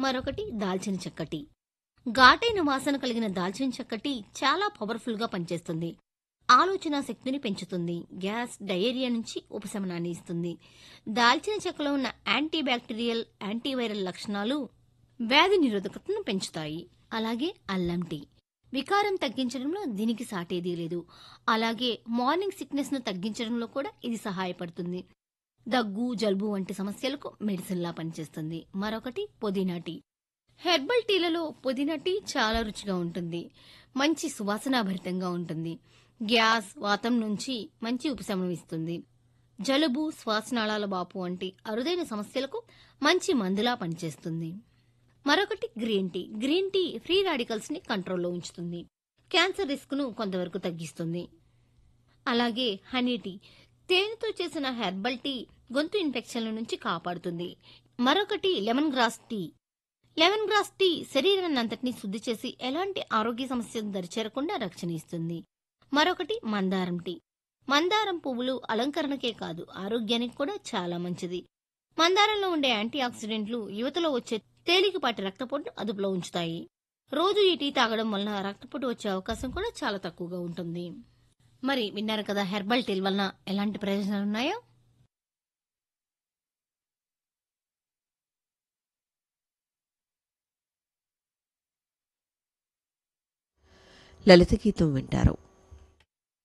మరొకటి దాల్చిన చెక్క టీ ఘాటైన వాసన కలిగిన దాల్చిన చెక్క టీ చాలా పవర్ఫుల్ గా పనిచేస్తుంది ఆలోచన శక్తిని పెంచుతుంది గ్యాస్ డయేరియా నుంచి ఉపశమనాన్ని ఇస్తుంది దాల్చిన చెక్కలో ఉన్న యాంటీ బ్యాక్టీరియల్ యాంటీవైరల్ లక్షణాలు వ్యాధి నిరోధకతను పెంచుతాయి అలాగే అల్లం టీ వికారం తగ్గించడంలో దీనికి సాటేదీ లేదు అలాగే మార్నింగ్ సిక్నెస్ ను తగ్గించడంలో కూడా ఇది సహాయపడుతుంది దగ్గు జలుబు వంటి సమస్యలకు మెడిసిన్లా పనిచేస్తుంది మరొకటి పుదీనా టీ హెర్బల్ టీలలో పుదీనా టీ చాలా రుచిగా ఉంటుంది మంచి సువాసనాభరితంగా ఉంటుంది గ్యాస్ వాతం నుంచి మంచి ఉపశమనం ఇస్తుంది జలుబు శ్వాసనాళాల బాపు వంటి అరుదైన సమస్యలకు మంచి మందులా పనిచేస్తుంది మరొకటి green tea green tea free radicals ని కంట్రోల్లో ఉంచుతుంది క్యాన్సర్ రిస్క్ ను కొంతవరకు తగ్గిస్తుంది అలాగే హనీ టీ తేనెతో చేసిన హెర్బల్ టీ గొంతు ఇన్ఫెక్షన్ల నుంచి కాపాడుతుంది మరొకటి lemongrass tea lemongrass tea శరీరాన్ని అంతటినీ శుద్ధి చేసి ఎలాంటి ఆరోగ్య సమస్యలు దరిచేరకుండా రక్షణ ఇస్తుంది మరొకటి మందారం టీ మందారం పువ్వులు అలంకరణకే కాదు ఆరోగ్యానికి కూడా చాలా మంచిది మందారంలో ఉండే యాంటీ ఆక్సిడెంట్లు యువతలో వచ్చే తేలికపాటి రక్తపోటును అదుపులో ఉంచుతాయి రోజు ఈ టీ తాగడం వలన రక్తపోటు వచ్చే అవకాశం కూడా చాలా తక్కువగా ఉంటుంది మరి విన్నారు కదా హెర్బల్ టీల వలన ఎలాంటి ప్రయోజనాలు ఉన్నాయో లలిత గీతం వింటారు